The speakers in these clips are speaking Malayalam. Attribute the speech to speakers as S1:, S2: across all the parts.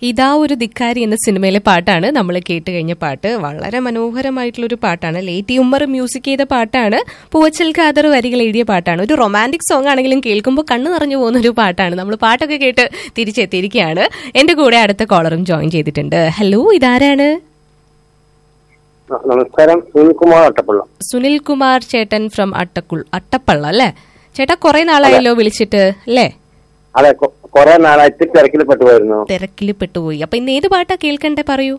S1: ഇതാ ഒരു ധിക്കാരി എന്ന സിനിമയിലെ പാട്ടാണ് നമ്മൾ കേട്ട് കഴിഞ്ഞ പാട്ട് വളരെ മനോഹരമായിട്ടുള്ള ഒരു പാട്ടാണ് ലേറ്റി ഉമ്മർ മ്യൂസിക് ചെയ്ത പാട്ടാണ് പൂവച്ചൽ ഖാദർ വരികൾ എഴുതിയ പാട്ടാണ് ഒരു റൊമാൻറ്റിക് സോങ് ആണെങ്കിലും കേൾക്കുമ്പോൾ കണ്ണു നിറഞ്ഞു പോകുന്ന ഒരു പാട്ടാണ് നമ്മൾ പാട്ടൊക്കെ കേട്ട് തിരിച്ചെത്തിയിരിക്കുകയാണ് എന്റെ കൂടെ അടുത്ത കോളറും ജോയിൻ ചെയ്തിട്ടുണ്ട് ഹലോ ഇതാരാണ്
S2: നമസ്കാരം സുനിൽകുമാർ അട്ടപ്പള്ള
S1: സുനിൽ കുമാർ ചേട്ടൻ ഫ്രം അട്ടക്കുൾ അട്ടപ്പള്ള അല്ലേ ചേട്ടാ കുറെ നാളായല്ലോ വിളിച്ചിട്ട് അല്ലേ
S2: അതെ കൊ- കുറെ നാളായിട്ട് തിരക്കിൽ പെട്ടുപോയിരുന്നു
S1: തിരക്കിൽ പെട്ടുപോയി അപ്പൊ ഇന്ന് ഏത് പാട്ടാ കേൾക്കണ്ടേ പറയൂ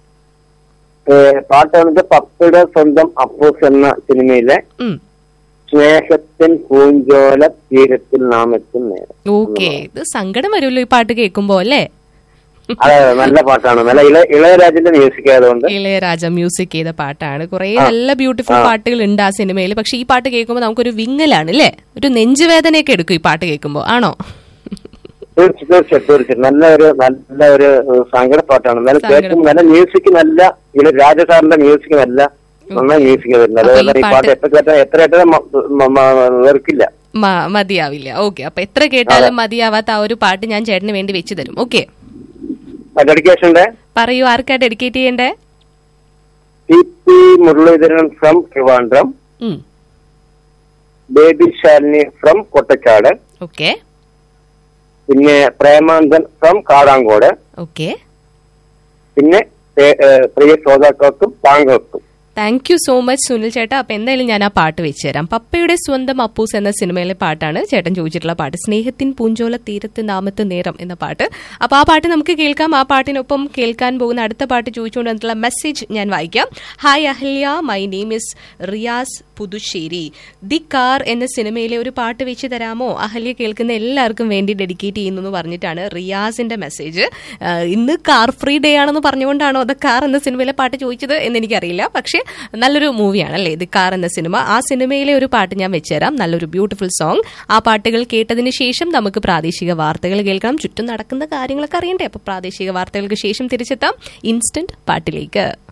S2: ഏ, പാട്ട് വന്നിട്ട് പപ്പയുടെ സ്വന്തം അപ്പൂസ് എന്ന സിനിമയിലെ
S1: ഉം
S2: സ്നേഹത്തിൻ പൂഞ്ചോല തീരത്തിൽ നാം എത്തും നേരം
S1: ഓക്കെ ഇത് സങ്കടം വരുമല്ലോ ഈ പാട്ട് കേൾക്കുമ്പോ അല്ലേ
S2: അതെ അതെ, നല്ല പാട്ടാണ് നല്ല ഇള ഇളയരാജന്റെ മ്യൂസിക് ആയതുകൊണ്ട്
S1: ഇളയരാജ മ്യൂസിക് ചെയ്ത പാട്ടാണ് കുറെ നല്ല ബ്യൂട്ടിഫുൾ പാട്ടുകൾ ഉണ്ട് ആ സിനിമയിൽ പക്ഷെ ഈ പാട്ട് കേൾക്കുമ്പോൾ നമുക്കൊരു വിങ്ങലാണ് അല്ലേ ഒരു നെഞ്ചുവേദനയൊക്കെ എടുക്കും ഈ പാട്ട് കേൾക്കുമ്പോൾ ആണോ
S2: തീർച്ചയായും തീർച്ചയായും തീർച്ചയായും നല്ല ഒരു നല്ല ഒരു ഏഹ്, സങ്കട പാട്ടാണ് നല്ല
S1: സങ്കട
S2: കേൾക്കും നല്ല മ്യൂസിക് നല്ല ഇളയരാജ സാറിന്റെ മ്യൂസിക് നല്ല നന്നായി മ്യൂസിക് വരുന്നത്
S1: അപ്പൊ ഈ
S2: അതുപോലെ ഈ പാട്ട്
S1: പാട്ട്
S2: എത്ര കേട്ടാൽ എത്ര കേട്ടാലും മ- മ- മ- വെറുക്കില്ല
S1: മ- മതിയാവില്ല ഓക്കെ അപ്പൊ എത്ര കേട്ടാലും മതിയാവാത്ത ആ ഒരു പാട്ട് ഞാൻ ചേട്ടന് വേണ്ടി വെച്ച് തരും ഓക്കെ
S2: ഡെഡിക്കേഷന്റെ
S1: പറയൂ ആർക്കാ ഡെഡിക്കേറ്റ് ചെയ്യണ്ടേ
S2: T P Muraleedharan from Trivandrum
S1: um
S2: baby Shalini from Kottachad
S1: okay
S2: പിന്നെ പ്രേമാനന്ദൻ ഫ്രം കാടാങ്കോട്
S1: ഓക്കെ
S2: പിന്നെ ഏ- ഏ, പ്രിയ ശ്രോതാക്കൾക്കും താങ്കൾക്കും
S1: thank you so much Sunil ചേട്ടാ അപ്പൊ എന്തായാലും ഞാൻ ആ പാട്ട് വെച്ച് തരാം പപ്പയുടെ സ്വന്തം അപ്പൂസ് എന്ന സിനിമയിലെ പാട്ടാണ് ചേട്ടൻ ചോദിച്ചിട്ടുള്ള പാട്ട് സ്നേഹത്തിൻ പൂഞ്ചോല തീരത്ത് നാമത്ത് നേരം എന്ന പാട്ട് അപ്പൊ ആ പാട്ട് നമുക്ക് കേൾക്കാം ആ പാട്ടിനൊപ്പം കേൾക്കാൻ പോകുന്ന അടുത്ത പാട്ട് ചോദിച്ചുകൊണ്ട് വന്നിട്ടുള്ള മെസ്സേജ് ഞാൻ വായിക്കാം hi Ahalya my name is Riyas Puthussery the car എന്ന സിനിമയിലെ ഒരു പാട്ട് വെച്ച് തരാമോ അഹല്യ കേൾക്കുന്ന എല്ലാവർക്കും വേണ്ടി ഡെഡിക്കേറ്റ് ചെയ്യുന്നു എന്ന് പറഞ്ഞിട്ടാണ് റിയാസിന്റെ മെസ്സേജ് ആഹ് ഇന്ന് കാർ ഫ്രീ ഡേ ആണെന്ന് പറഞ്ഞുകൊണ്ടാണോ അത് കാർ എന്ന സിനിമയിലെ പാട്ട് ചോദിച്ചത് എന്ന് എനിക്കറിയില്ല പക്ഷേ നല്ലൊരു മൂവിയാണ് അല്ലേ ഇത് കാർ എന്ന സിനിമ ആ സിനിമയിലെ ഒരു പാട്ട് ഞാൻ വെച്ചുതരാം നല്ലൊരു ബ്യൂട്ടിഫുൾ സോങ് ആ പാട്ടുകൾ കേട്ടതിന് ശേഷം നമുക്ക് പ്രാദേശിക വാർത്തകൾ കേൾക്കാം ചുറ്റും നടക്കുന്ന കാര്യങ്ങളൊക്കെ അറിയണ്ടേ അപ്പൊ പ്രാദേശിക വാർത്തകൾക്ക് ശേഷം തിരിച്ചെത്താം ഇൻസ്റ്റന്റ് പാട്ടിലേക്ക്